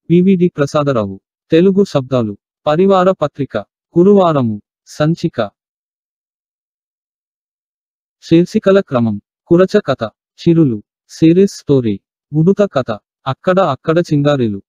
VVD Prasadarao Telugu శబ్దాలు పరివార పత్రిక గురువారము సంచిక శీర్షికల క్రమం కురచ కథ చిరులు సిరీస్ స్టోరీ ఉడుత కథ అక్కడ అక్కడ చింగారీలు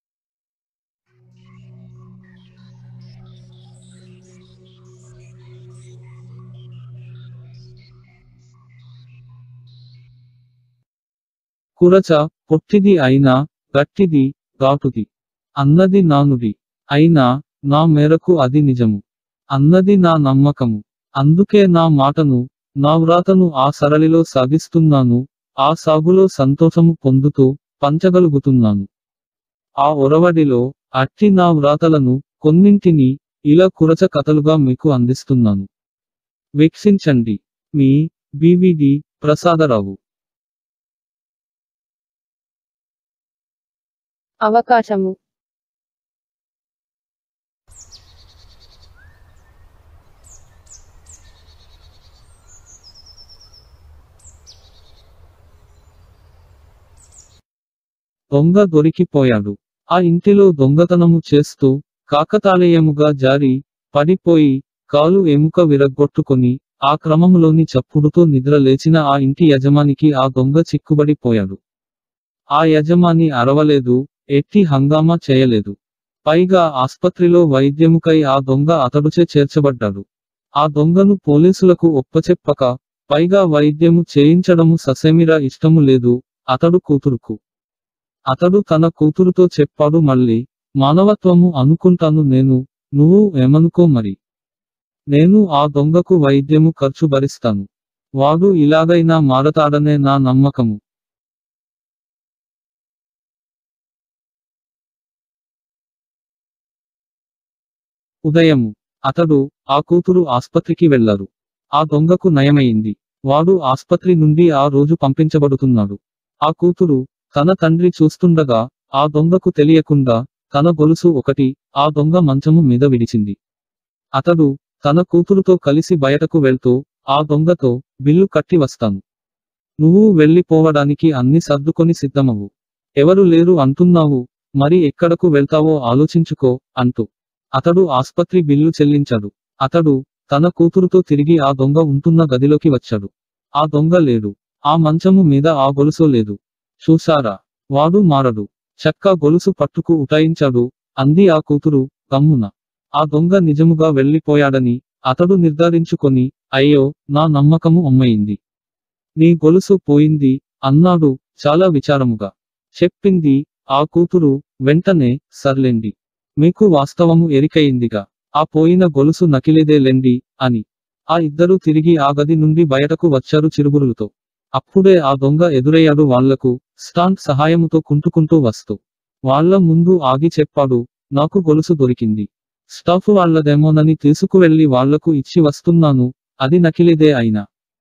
కురచ పొట్టిది అయినా గట్టిది ఘాటుది అన్నది నానుడి అయినా నా మేరకు అది నిజము అన్నది నా నమ్మకము అందుకే నా మాటను నా వ్రాతను ఆ సరళిలో సాగిస్తున్నాను ఆ సాగులో సంతోషము పొందుతూ పంచగలుగుతున్నాను ఆ ఒరవడిలో అట్టి నా వ్రాతలను కొన్నింటిని ఇలా కురచ కథలుగా మీకు అందిస్తున్నాను వీక్షించండి మీ బివిడి ప్రసాదరావు అవకాశము దొంగ దొరికిపోయాడు ఆ ఇంటిలో దొంగతనము చేస్తూ కాకతాళీయముగా జారి పడిపోయి కాలు ఎముక విరగ్గొట్టుకొని ఆ క్రమంలోని చప్పుడుతో నిద్ర లేచిన ఆ ఇంటి యజమానికి ఆ దొంగ చిక్కుబడిపోయాడు ఆ యజమాని అరవలేదు ఎట్టి హంగామా చేయలేదు పైగా ఆస్పత్రిలో వైద్యముకై ఆ దొంగ అతడుచే చేర్చబడ్డాడు ఆ దొంగను పోలీసులకు ఒప్పచెప్పక పైగా వైద్యము చేయించడము ససేమిరా ఇష్టము లేదు అతడు కూతురుకు అతడు తన కూతురుతో చెప్పాడు మళ్ళీ మానవత్వము అనుకుంటాను నేను నువ్వు ఏమనుకో మరి నేను ఆ దొంగకు వైద్యము ఖర్చు భరిస్తాను వాడు ఇలాగైనా మారతాడనే నా నమ్మకము ఉదయము అతడు ఆ కూతురు ఆస్పత్రికి వెళ్లారు ఆ దొంగకు నయమైంది వాడు ఆస్పత్రి నుండి ఆ రోజు పంపించబడుతున్నాడు ఆ కూతురు తన తండ్రి చూస్తుండగా ఆ దొంగకు తెలియకుండా తన గొలుసు ఒకటి ఆ దొంగ మంచము మీద విడిచింది అతడు తన కూతురుతో కలిసి బయటకు వెళ్తూ ఆ దొంగతో బిల్లు కట్టి వస్తాను నువ్వు వెళ్ళిపోవడానికి అన్ని సర్దుకొని సిద్ధమవు ఎవరు లేరు అంటున్నావు మరి ఎక్కడకు వెళ్తావో ఆలోచించుకో అంటూ అతడు ఆస్పత్రి బిల్లు చెల్లించాడు అతడు తన కూతురుతో తిరిగి ఆ దొంగ ఉంటున్న గదిలోకి వచ్చాడు ఆ దొంగ లేడు ఆ మంచము మీద ఆ గొలుసు లేదు చూసారా వాడు మారడు చక్క గొలుసు పట్టుకు ఉటాయించాడు అంది ఆ కూతురు గమ్మున ఆ దొంగ నిజముగా వెళ్ళిపోయాడని అతడు నిర్ధారించుకొని అయ్యో నా నమ్మకము అమ్మయింది నీ గొలుసు పోయింది అన్నాడు చాలా విచారముగా చెప్పింది ఆ కూతురు వెంటనే సర్లేండి మీకు వాస్తవము ఎరికయిందిగా ఆ పోయిన గొలుసు నకిలీదేలెండి అని ఆ ఇద్దరు తిరిగి ఆ గది నుండి బయటకు వచ్చారు చిరుగురులతో అప్పుడే ఆ దొంగ ఎదురయ్యాడు వాళ్లకు స్టాంట్ సహాయముతో కుంటుకుంటూ వస్తూ వాళ్ళ ముందు ఆగి చెప్పాడు నాకు గొలుసు దొరికింది స్టాఫ్ వాళ్ళదేమోనని తీసుకువెళ్లి వాళ్లకు ఇచ్చి వస్తున్నాను అది నకిలీదే అయినా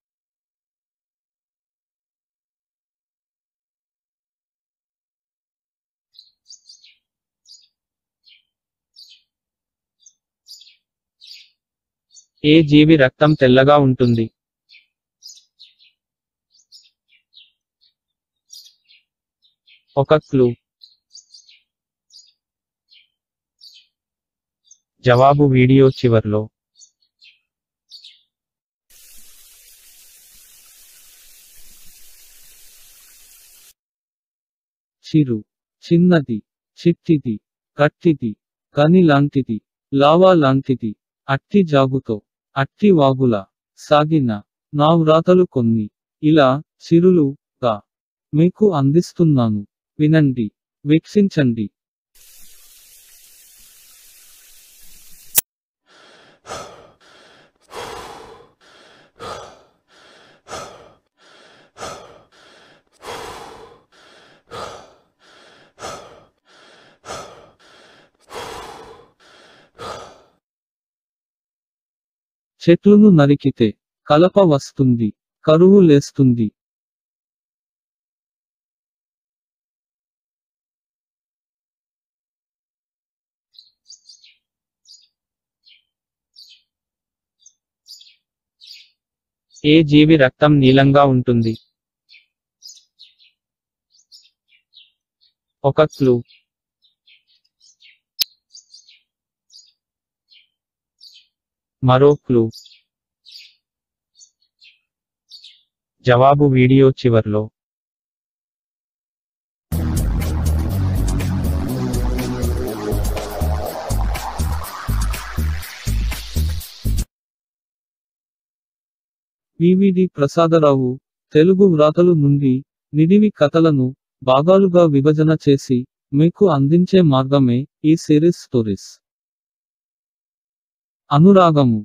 ఏ జీవి రక్తం తెల్లగా ఉంటుంది ఒక క్లూ జవాబు వీడియో చివర్లో చిరు చిన్నది చిట్టిది కట్టిది కని లాంటిది లావా లాంటిది అట్టి జాగుతో అట్టి వాగుల సాగిన నా వ్రాతలు కొన్ని ఇలా చిరులు గా మీకు అందిస్తున్నాను వినండి వీక్షించండి చెట్లును నరికితే కలప వస్తుంది కరువు లేస్తుంది ఏ జీవి రక్తం నీలంగా ఉంటుంది ఒక క్లూ మరో క్లూ జవాబు వీడియో చివర్లో వివిడి ప్రసాదరావు తెలుగు వ్రాతలు నుండి నిడివి కథలను భాగాలుగా విభజన చేసి మీకు అందించే మార్గమే ఈ సిరీస్ స్టోరీస్ అనురాగము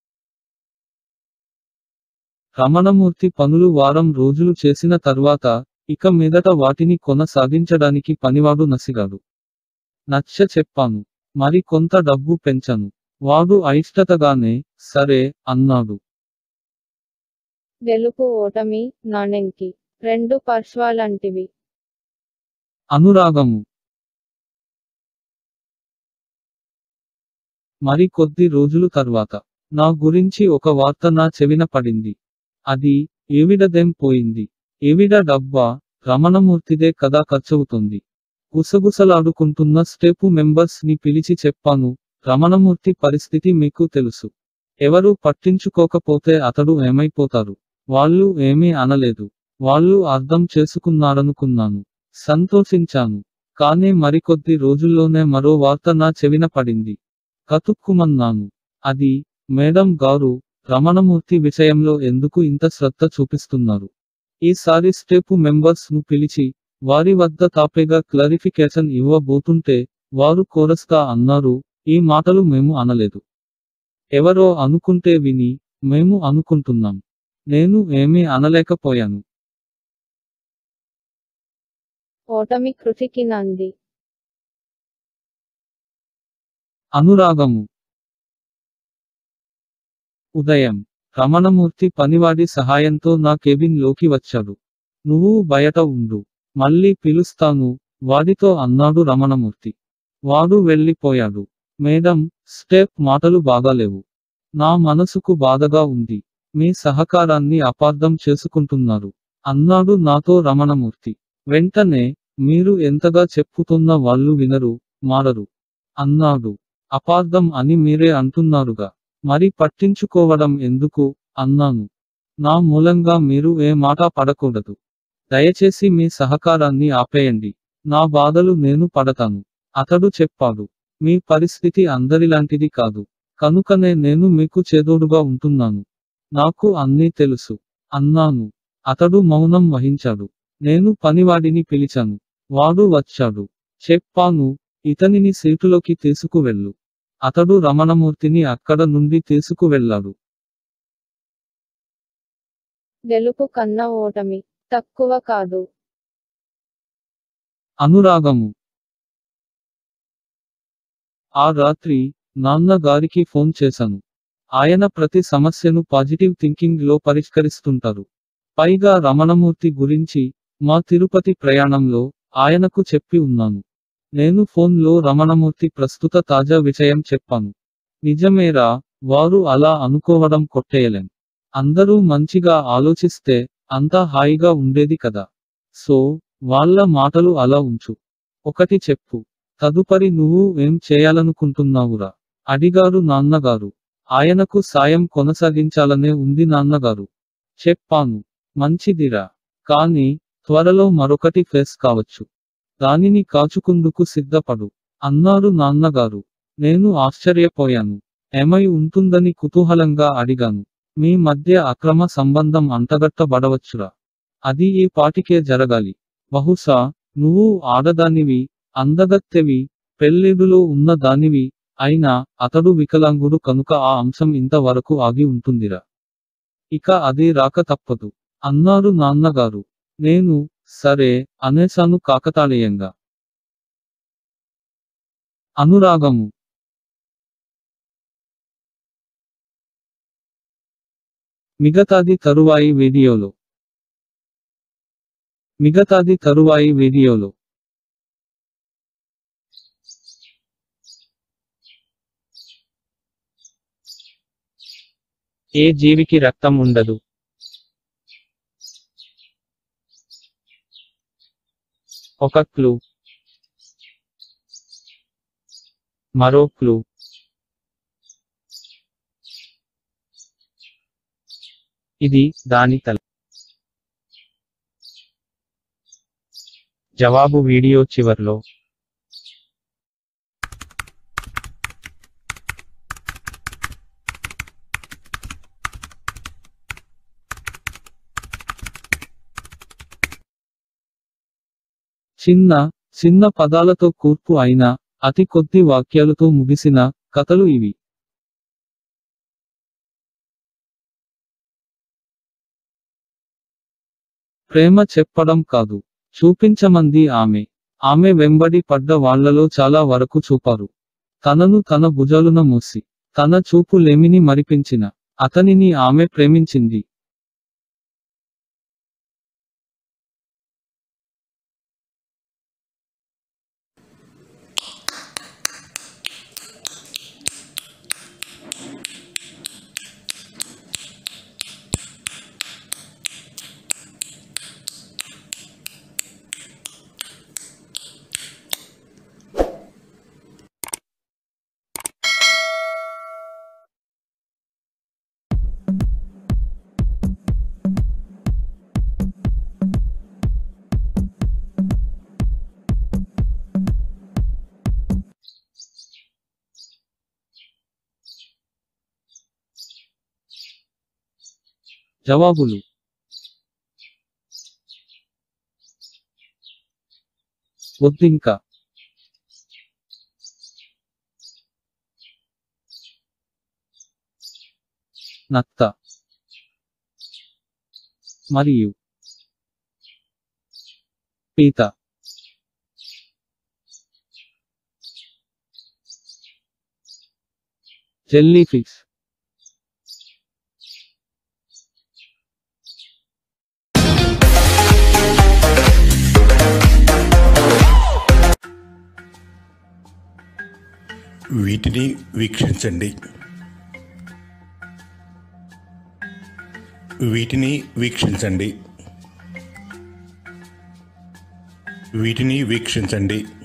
రమణమూర్తి పనులు వారం రోజులు చేసిన తర్వాత ఇక మీదట వాటిని కొనసాగించడానికి పనివాడు నసిగాడు నచ్చ చెప్పాను మరి కొంత డబ్బు పెంచను వాడు అయిష్టతగానే సరే అన్నాడు గెలుపు ఓటమి నాణెంకి రెండు పర్శ్వాలంటివి అనురాగము మరి కొద్ది రోజులు తర్వాత నా గురించి ఒక వార్త నా చెవిన పడింది అది ఏవిడదేం పోయింది ఏవిడ డబ్బా రమణమూర్తిదే కదా ఖర్చవుతుంది గుసగుసలాడుకుంటున్న స్టేపు మెంబర్స్ ని పిలిచి చెప్పాను రమణమూర్తి పరిస్థితి మీకు తెలుసు ఎవరు పట్టించుకోకపోతే అతడు ఏమైపోతారు వాళ్ళు ఏమీ అనలేదు వాళ్ళు అర్థం చేసుకున్నారనుకున్నాను సంతోషించాను కానీ మరికొద్ది రోజుల్లోనే మరో వార్త నా చెవిన పడింది కతుక్కుమన్నాను అది మేడం గారు రమణమూర్తి విషయంలో ఎందుకు ఇంత శ్రద్ధ చూపిస్తున్నారు ఈసారి స్టేపు మెంబర్స్ ను పిలిచి వారి వద్ద తాపేగా క్లారిఫికేషన్ ఇవ్వబోతుంటే వారు కోరస్గా అన్నారు ఈ మాటలు మేము అనలేదు ఎవరో అనుకుంటే విని మేము అనుకుంటున్నాం నేను ఏమీ అనలేకపోయాను ఓటమి కృషికి నంది అనురాగము ఉదయం రమణమూర్తి పనివాడి సహాయంతో నా కేబిన్ లోకి వచ్చాడు నువ్వు బయట ఉండు మళ్ళీ పిలుస్తాను వాడితో అన్నాడు రమణమూర్తి వాడు వెళ్ళిపోయాడు మేడం స్టెప్ మాటలు బాగాలేవు నా మనసుకు బాధగా ఉంది మీ సహకారాన్ని అపార్థం చేసుకుంటున్నారు అన్నాడు నాతో రమణమూర్తి వెంటనే మీరు ఎంతగా చెప్పుతున్న వాళ్ళు వినరు మారరు అన్నాడు అపార్థం అని మీరే అంటున్నారుగా మరి పట్టించుకోవడం ఎందుకు అన్నాను నా మూలంగా మీరు ఏ మాట పడకూడదు దయచేసి మీ సహకారాన్ని ఆపేయండి నా బాధలు నేను పడతాను అతడు చెప్పాడు మీ పరిస్థితి అందరిలాంటిది కాదు కనుకనే నేను మీకు చేదోడుగా ఉంటున్నాను నాకు అన్నీ తెలుసు అన్నాను అతడు మౌనం వహించాడు నేను పనివాడిని పిలిచాను వాడు వచ్చాడు చెప్పాను ఇతనిని సీటులోకి తీసుకువెళ్ళు అతడు రమణమూర్తిని అక్కడ నుండి తీసుకువెళ్ళాడు గెలుపు కన్నా ఓటమి తక్కువ కాదు అనురాగము ఆ రాత్రి నాన్న గారికి ఫోన్ చేశాను ఆయన ప్రతి సమస్యను పాజిటివ్ థింకింగ్ లో పరిష్కరిస్తుంటారు పైగా రమణమూర్తి గురించి మా తిరుపతి ప్రయాణంలో ఆయనకు చెప్పి ఉన్నాను నేను ఫోన్లో రమణమూర్తి ప్రస్తుత తాజా విషయం చెప్పాను నిజమేరా వారు అలా అనుకోవడం కొట్టేయలేం అందరూ మంచిగా ఆలోచిస్తే అంతా హాయిగా ఉండేది కదా సో వాళ్ళ మాటలు అలా ఉంచు ఒకటి చెప్పు తదుపరి నువ్వు ఏం చేయాలనుకుంటున్నావురా అడిగారు నాన్నగారు ఆయనకు సాయం కొనసాగించాలనే ఉంది నాన్నగారు చెప్పాను మంచిదిరా కానీ త్వరలో మరొకటి ఫేస్ కావచ్చు దానిని కాచుకుందుకు సిద్ధపడు అన్నారు నాన్నగారు నేను ఆశ్చర్యపోయాను ఏమై ఉంటుందని కుతూహలంగా అడిగాను మీ మధ్య అక్రమ సంబంధం అంటగట్టబడవచ్చురా అది ఈ పాటికే జరగాలి బహుశా నువ్వు ఆడదానివి అందగత్తెవి పెళ్ళిడులో ఉన్న దానివి అయినా అతడు వికలాంగుడు కనుక ఆ అంశం ఇంతవరకు ఆగి ఉంటుందిరా ఇక అది రాక తప్పదు అన్నారు నాన్నగారు నేను సరే అనేశాను కాకతాళీయంగా అనురాగము మిగతాది తరువాయి వీడియోలో మిగతాది తరువాయి వీడియోలో ఏ జీవికి రక్తం ఉండదు ఒక క్లూ మరో క్లూ ఇది దాని తల జవాబు వీడియో చివర్లో చిన్న చిన్న పదాలతో కూర్పు అయిన అతి కొద్ది వాక్యాలతో ముగిసిన కథలు ఇవి ప్రేమ చెప్పడం కాదు చూపించమంది ఆమె ఆమె వెంబడి పడ్డ వాళ్ళలో చాలా వరకు చూపారు తనను తన భుజాలున మూసి తన చూపు లేమిని మరిపించిన అతనిని ఆమె ప్రేమించింది జవాబులు వద్దింక నత్త మరియు పీత జెల్లీ ఫిష్ వీటిని వీక్షించండి వీటిని వీక్షించండి వీటిని వీక్షించండి